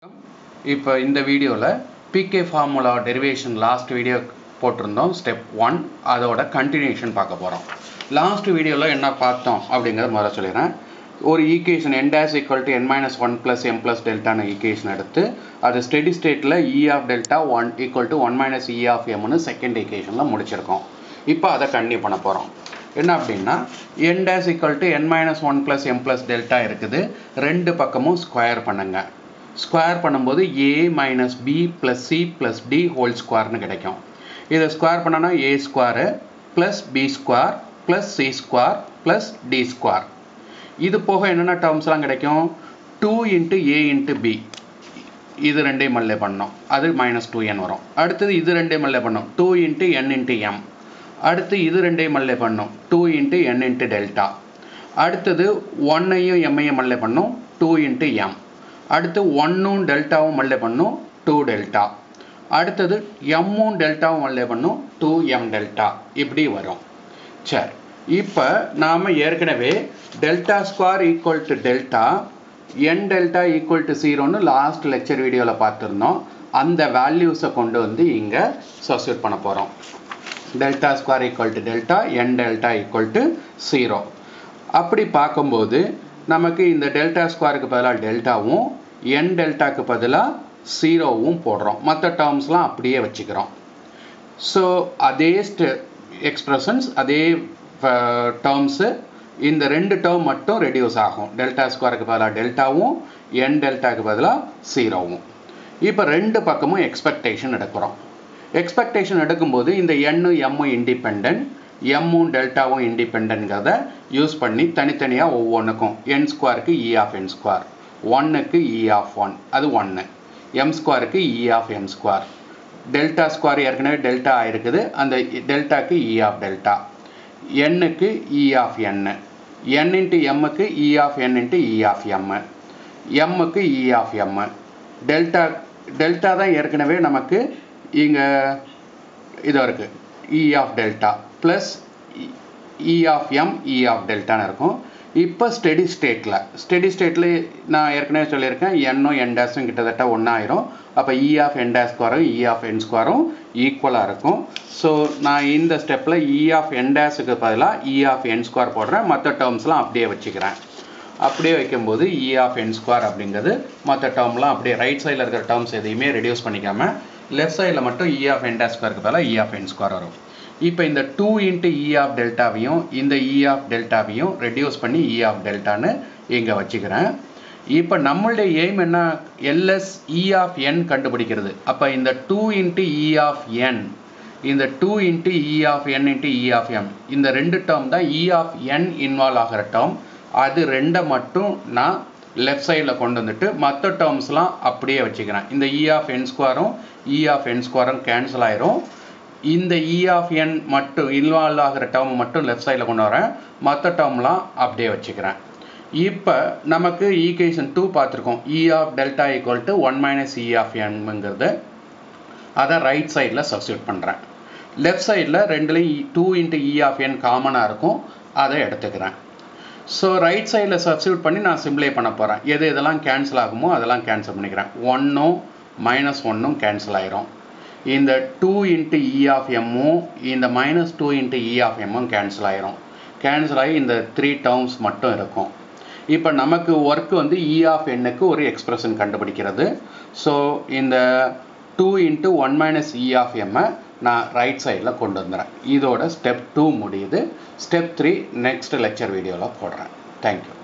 இப்போ இந்த வீடியோவில் PK formula derivation last video போட்டிருந்தோம் ஸ்டெப் ஒன் அதோட கண்டினியூஷன் பார்க்க போகிறோம் லாஸ்ட் வீடியோவில் என்ன பார்த்தோம் அப்படிங்கிறத முதல்ல சொல்லிடுறேன் ஒரு equation N dash equal to N minus one plus M plus டெல்டான ஈக்குவேஷன் எடுத்து அது ஸ்டெடி ஸ்டேட்டில் E of delta one equal to one minus E of எம்னு செகண்ட் ஈக்குவேஷனில் முடிச்சிருக்கோம் இப்போ அதை கண்டினியூ பண்ண போகிறோம் என்ன அப்படின்னா N dash equal to N minus one plus M plus delta இருக்குது ரெண்டு பக்கமும் ஸ்கொயர் பண்ணுங்கள் ஸ்கொயர் பண்ணும்போது A minus B plus C plus D whole ஸ்கொயர்னு கிடைக்கும் இதை ஸ்கொயர் பண்ணனா A square plus B square plus C square plus D square இது போக என்னென்ன டேர்ம்ஸ்லாம் கிடைக்கும் two into A into B இது ரெண்டையும் மல்லே பண்ணோம் அது மைனஸ் டூ என் வரும் அடுத்தது இது ரெண்டையும் மல்லே பண்ணோம் two into N into M அடுத்து இது ரெண்டையும் மல்லே பண்ணோம் two into N into delta அடுத்தது ஒன்னையும் எம்மையும் மல்லே பண்ணோம் டூ இன்ட்டு எம் அடுத்து ஒன்னும் டெல்டாவும் மல்லே பண்ணும் டூ டெல்டா அடுத்தது எம்மும் டெல்டாவும் மல்லே பண்ணும் டூ எம் டெல்டா இப்படி வரும் சரி இப்போ நாம் ஏற்கனவே delta square equal to delta N delta equal to ஜீரோன்னு லாஸ்ட் லெக்சர் வீடியோவில் பார்த்துருந்தோம் அந்த வேல்யூஸை கொண்டு வந்து இங்கே சப்ஸ்டியூட் பண்ண போகிறோம் delta square equal to delta N delta equal to zero அப்படி பார்க்கும்போது நமக்கு இந்த டெல்டா ஸ்கொயருக்கு பதிலாக டெல்டாவும் என் டெல்டாக்கு பதிலாக ஜீரோவும் போடுறோம் மற்ற டேர்ம்ஸ்லாம் அப்படியே வச்சுக்கிறோம் ஸோ அதே ஸ்டெ எக்ஸ்ப்ரெஷன்ஸ் அதே டேர்ம்ஸு இந்த ரெண்டு டேர்ம் மட்டும் ரெடியூஸ் ஆகும் டெல்டா ஸ்கொயருக்கு பதிலாக டெல்டாவும் என் டெல்டாக்கு பதிலாக ஜீரோவும் இப்போ ரெண்டு பக்கமும் எக்ஸ்பெக்டேஷன் எடுக்கிறோம் எக்ஸ்பெக்டேஷன் எடுக்கும்போது இந்த எண்ணும் எம்மும் இண்டிபெண்ட் எம்மும் டெல்டாவும் இண்டிபெண்ட்ங்கிறத யூஸ் பண்ணி தனித்தனியாக ஒவ்வொன்றுக்கும் என் ஸ்கொயருக்கு இ ஆஃப் என் ஸ்கொயர் ஒன்னுக்கு இ ஆஃப் ஒன் அது ஒன்று எம் ஸ்கொயருக்கு E of M square delta square ஏற்கனவே டெல்டா ஆயிருக்குது அந்த டெல்டாக்கு இ ஆஃப் டெல்டா எண்ணுக்கு இ ஆஃப் என்னு என் இன்ட்டு எம்முக்கு E of N into E of M எம்முக்கு E of M delta delta தான் ஏற்கனவே நமக்கு இங்கே இதோ இருக்குது E of delta plus E of M E of டெல்டான்னு இருக்கும் இப்போ ஸ்டெடி ஸ்டேட்டில் ஸ்டெடி ஸ்டேட்டில் நான் ஏற்கனவே சொல்லியிருக்கேன் எண்ணும் என் டேஸும் கிட்டத்தட்ட ஒன்றாயிரும் அப்போ இ ஆஃப் என் டேஸ் ஸ்கொயரும் இ ஆஃப் என் ஸ்கொயரும் ஈக்குவலாக இருக்கும் ஸோ நான் இந்த ஸ்டெப்பில் இ ஆஃப் என் டேஸுக்கு பதிலாக இ ஆஃப் என் ஸ்கொயர் போடுறேன் மற்ற டேர்ம்ஸ்லாம் அப்படியே வச்சுக்கிறேன் அப்படியே வைக்கும்போது இ ஆஃப் என் ஸ்கொயர் அப்படிங்கிறது மற்ற டேர்ம்லாம் அப்படியே ரைட் சைடில் இருக்கிற டேர்ம்ஸ் எதையுமே ரெடியூஸ் பண்ணிக்காமல் லெஃப்ட் சைடில் மட்டும் இ ஆஃப் என் டேஸ் ஸ்கொயருக்கு பதிலாக இ ஆஃப் என் ஸ்கொயர் வரும் இப்போ இந்த டூ இன்ட்டு இ ஆஃப் டெல்டாவையும் இந்த இ ஆஃப் டெல்டாவையும் ரெடியூஸ் பண்ணி இ ஆஃப் டெல்டான்னு இங்கே வச்சுக்கிறேன் இப்போ நம்மளுடைய எய்ம் என்ன எல்எஸ் இ ஆஃப் என் கண்டுபிடிக்கிறது அப்போ இந்த two into E of N இந்த two into E of N into E of M இந்த ரெண்டு டேர்ம் தான் இ ஆஃப் என் இன்வால்வ் ஆகிற டேர்ம் அது ரெண்டை மட்டும் நான் லெஃப்ட் சைடில் கொண்டு வந்துட்டு மற்ற டேர்ம்ஸ்லாம் அப்படியே வச்சுக்கிறேன் இந்த இ ஆஃப் என் ஸ்கொயரும் இ ஆஃப் என் ஸ்கொயரும் கேன்சல் ஆயிரும் இந்த இ ஆஃப் என் மட்டும் இன்வால்வ் ஆகிற டேர்ம் மட்டும் லெஃப்ட் சைடில் கொண்டு வரேன் மற்ற டேர்ம்லாம் அப்படியே வச்சுக்கிறேன் இப்போ நமக்கு ஈக்குவேஷன் டூ பார்த்துருக்கோம் E of delta equal to one minus E of என்ங்கிறது அதை ரைட் சைடில் சப்ஸ்டியூட் பண்ணுறேன் லெஃப்ட் சைடில் ரெண்டுலேயும் two into E of N காமனாக இருக்கும் அதை எடுத்துக்கிறேன் ஸோ ரைட் சைடில் சப்ஸ்டியூட் பண்ணி நான் சிம்ப்ளை பண்ண போகிறேன் எது எதெல்லாம் கேன்சல் ஆகுமோ அதெல்லாம் கேன்சல் பண்ணிக்கிறேன் ஒன்றும் மைனஸ் ஒன்றும் கேன்சல் ஆயிரும் இந்த டூ இன்ட்டு இ ஆஃப் எம்மும் இந்த minus two into E of எம்மும் கேன்சல் ஆயிரும் கேன்சல் ஆகி இந்த த்ரீ டேர்ம்ஸ் மட்டும் இருக்கும் இப்போ நமக்கு ஒர்க் வந்து இ ஆஃப் எண்ணுக்கு ஒரு எக்ஸ்பிரஷன் கண்டுபிடிக்கிறது ஸோ இந்த two into one minus E of எம்மை நான் ரைட் சைடில் கொண்டு வந்துடுறேன் இதோட ஸ்டெப் டூ முடியுது ஸ்டெப் த்ரீ நெக்ஸ்ட் லெக்சர் வீடியோவில் போடுறேன் தேங்க்யூ